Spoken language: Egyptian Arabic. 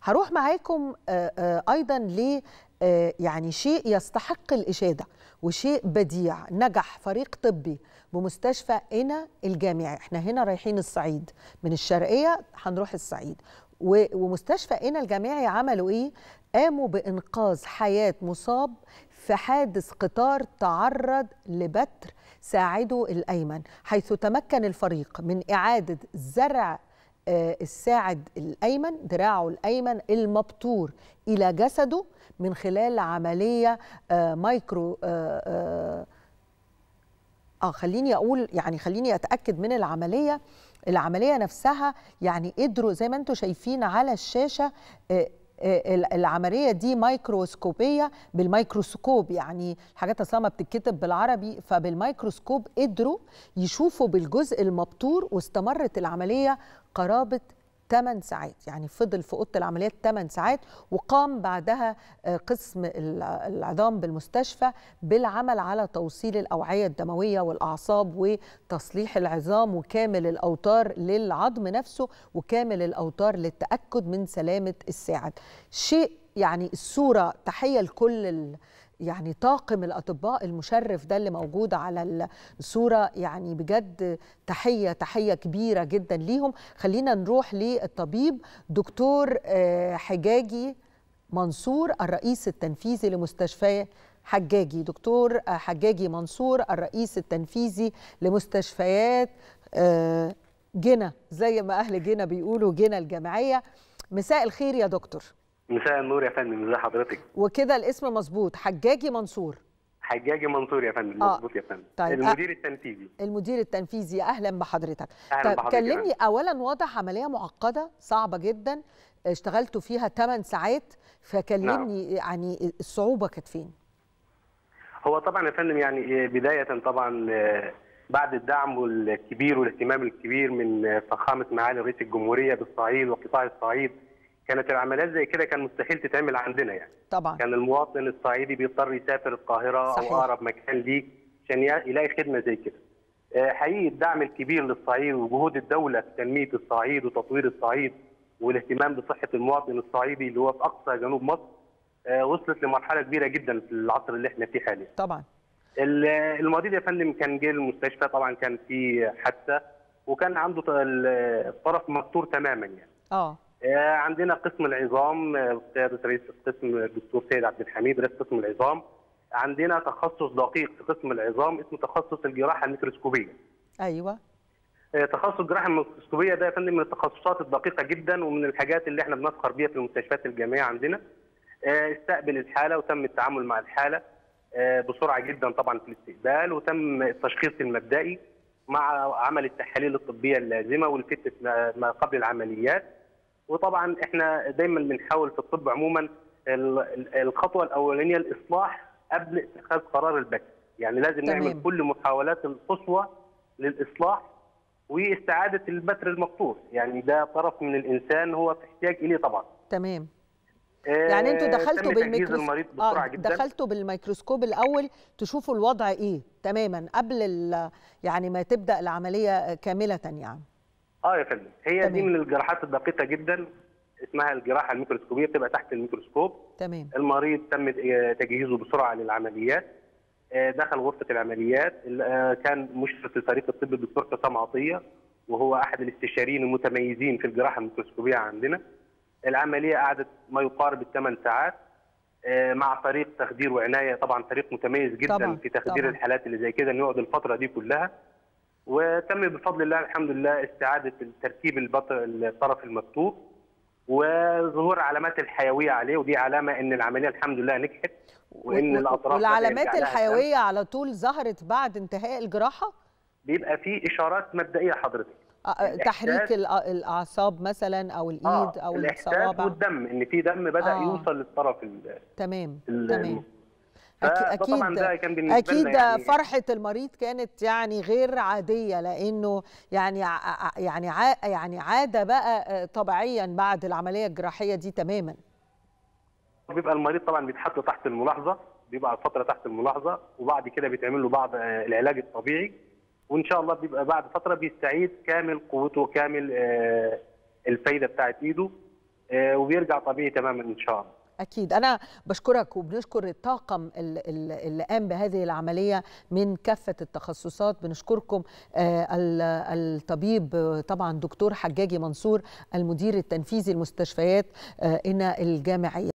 هروح معاكم آه، آه، ايضا ل آه، يعني شيء يستحق الاشاده وشيء بديع نجح فريق طبي بمستشفى إنا الجامعي احنا هنا رايحين الصعيد من الشرقيه هنروح الصعيد و- ومستشفى إنا الجامعي عملوا ايه قاموا بانقاذ حياه مصاب في حادث قطار تعرض لبتر ساعده الايمن حيث تمكن الفريق من اعاده زرع آه، الساعد الايمن دراعه الايمن المبتور الى جسده من خلال عمليه آه، مايكرو آه، آه، اه خليني اقول يعني خليني اتاكد من العمليه العمليه نفسها يعني قدروا زي ما انتم شايفين على الشاشه آه، آه، ال- العمليه دي مايكروسكوبيه بالميكروسكوب يعني الحاجات اصلا ما بتتكتب بالعربي فبالميكروسكوب قدروا يشوفوا بالجزء المبتور واستمرت العمليه قرابه 8 ساعات يعني فضل في اوضه العمليات 8 ساعات وقام بعدها آه، قسم ال- العظام بالمستشفى بالعمل على توصيل الاوعيه الدمويه والاعصاب وتصليح العظام وكامل الاوتار للعظم نفسه وكامل الاوتار للتاكد من سلامه الساعد شيء يعني الصوره تحيه لكل ال يعني طاقم الاطباء المشرف ده اللي موجود على الصوره يعني بجد تحيه تحيه كبيره جدا ليهم خلينا نروح للطبيب دكتور آه، حجاجي منصور الرئيس التنفيذي لمستشفى حجاجي دكتور آه، حجاجي منصور الرئيس التنفيذي لمستشفيات آه، جنة زي ما اهل جنة بيقولوا جنة الجامعيه مساء الخير يا دكتور مساء النور يا فندم ازي حضرتك وكده الاسم مظبوط حجاجي منصور حجاجي منصور يا فندم آه. مظبوط يا فندم طيب، المدير التنفيذي المدير التنفيذي اهلا بحضرتك أهلاً طيب بحضرتك يا كلمني اولا واضح عمليه معقده صعبه جدا اشتغلتوا فيها 8 ساعات فكلمني يعني الصعوبه كانت فين هو طبعا يا فندم يعني بدايه طبعا آه، بعد الدعم الكبير والاهتمام الكبير من آه، فخامه معالي رئيس الجمهوريه بالصعيد وقطاع الصعيد كانت العمليات زي كده كان مستحيل تتعمل عندنا يعني طبعا كان المواطن الصعيدي بيضطر يسافر القاهره صحيح. او اقرب مكان ليه عشان ي- يلاقي خدمه زي كده. آه، حقيقي الدعم الكبير للصعيد وجهود الدوله في تنميه الصعيد وتطوير الصعيد والاهتمام بصحه المواطن الصعيدي اللي هو في اقصى جنوب مصر آه، وصلت لمرحله كبيره جدا في العصر اللي احنا فيه حاليا. طبعا ال- المريض يا فندم كان جه المستشفى طبعا كان في حادثه وكان عنده ط- ال- الطرف مكسور تماما يعني. اه آه، عندنا قسم العظام آه، قيادة رئيس القسم الدكتور سيد عبد الحميد رئيس قسم العظام عندنا تخصص دقيق في قسم العظام اسمه تخصص الجراحة الميكروسكوبية ايوه آه، تخصص الجراحة الميكروسكوبية ده يا فندم من التخصصات الدقيقة جدا ومن الحاجات اللي احنا بنفخر بيها في المستشفيات الجامعية عندنا آه، استقبل الحالة وتم التعامل مع الحالة آه، بسرعة جدا طبعا في الاستقبال وتم التشخيص المبدئي مع عمل التحاليل الطبية اللازمة والفتة ما ما قبل العمليات وطبعا احنا دايما بنحاول في الطب عموما ال- ال- الخطوه الاولانيه الاصلاح قبل اتخاذ قرار البت يعني لازم تمام. نعمل كل محاولات القصوى للاصلاح واستعاده البتر المقطوع يعني ده طرف من الانسان هو في احتياج اليه طبعا تمام يعني انتوا آه، دخلتوا تم تجهيز بالميكروسكوب المريض بسرعه جدا دخلتوا بالميكروسكوب الاول تشوفوا الوضع ايه تماما قبل ال- يعني ما تبدا العمليه كامله يعني اه يا فندم هي دي تمام. من الجراحات الدقيقه جدا اسمها الجراحه الميكروسكوبيه بتبقى تحت الميكروسكوب تمام المريض تم تجهيزه بسرعه للعمليات آه، دخل غرفه العمليات ال- آه، كان مشرف الفريق الطبي الدكتور حسام عطيه وهو احد الاستشاريين المتميزين في الجراحه الميكروسكوبيه عندنا العمليه قعدت ما يقارب الثمان ساعات آه، مع فريق تخدير وعنايه طبعا فريق متميز جدا طبعاً، في تخدير طبعاً. الحالات اللي زي كده انه يقعد الفتره دي كلها وتم بفضل الله الحمد لله استعاده تركيب البط- الطرف المفتوح وظهور علامات الحيويه عليه ودي علامه ان العمليه الحمد لله نجحت وان و- و- الاطراف بدأ والعلامات يرجع لها الحيويه على طول ظهرت بعد انتهاء الجراحه الدم. بيبقى في اشارات مبدئيه حضرتك آه، آه، تحريك الإحساس- الأ- الاعصاب مثلا او الايد او الاحساس الصوابع والدم ان في دم بدا آه. يوصل للطرف ال- تمام ال- تمام فده أكيد طبعا ده كان بالنسبه اكيد لنا يعني فرحه المريض كانت يعني غير عاديه لانه يعني ع- ع- يعني ع- يعني عاده بقى آه، طبيعيا بعد العمليه الجراحيه دي تماما بيبقى المريض طبعا بيتحط تحت الملاحظه بيبقى فتره تحت الملاحظه وبعد كده بيتعمل له بعض آه، العلاج الطبيعي وان شاء الله بيبقى بعد فتره بيستعيد كامل قوته كامل آه، الفايده بتاعت ايده وبيرجع طبيعي تماما ان شاء الله أكيد أنا بشكرك وبنشكر الطاقم اللي قام بهذه العملية من كافة التخصصات بنشكركم الطبيب طبعا دكتور حجاجي منصور المدير التنفيذي المستشفيات هنا الجامعية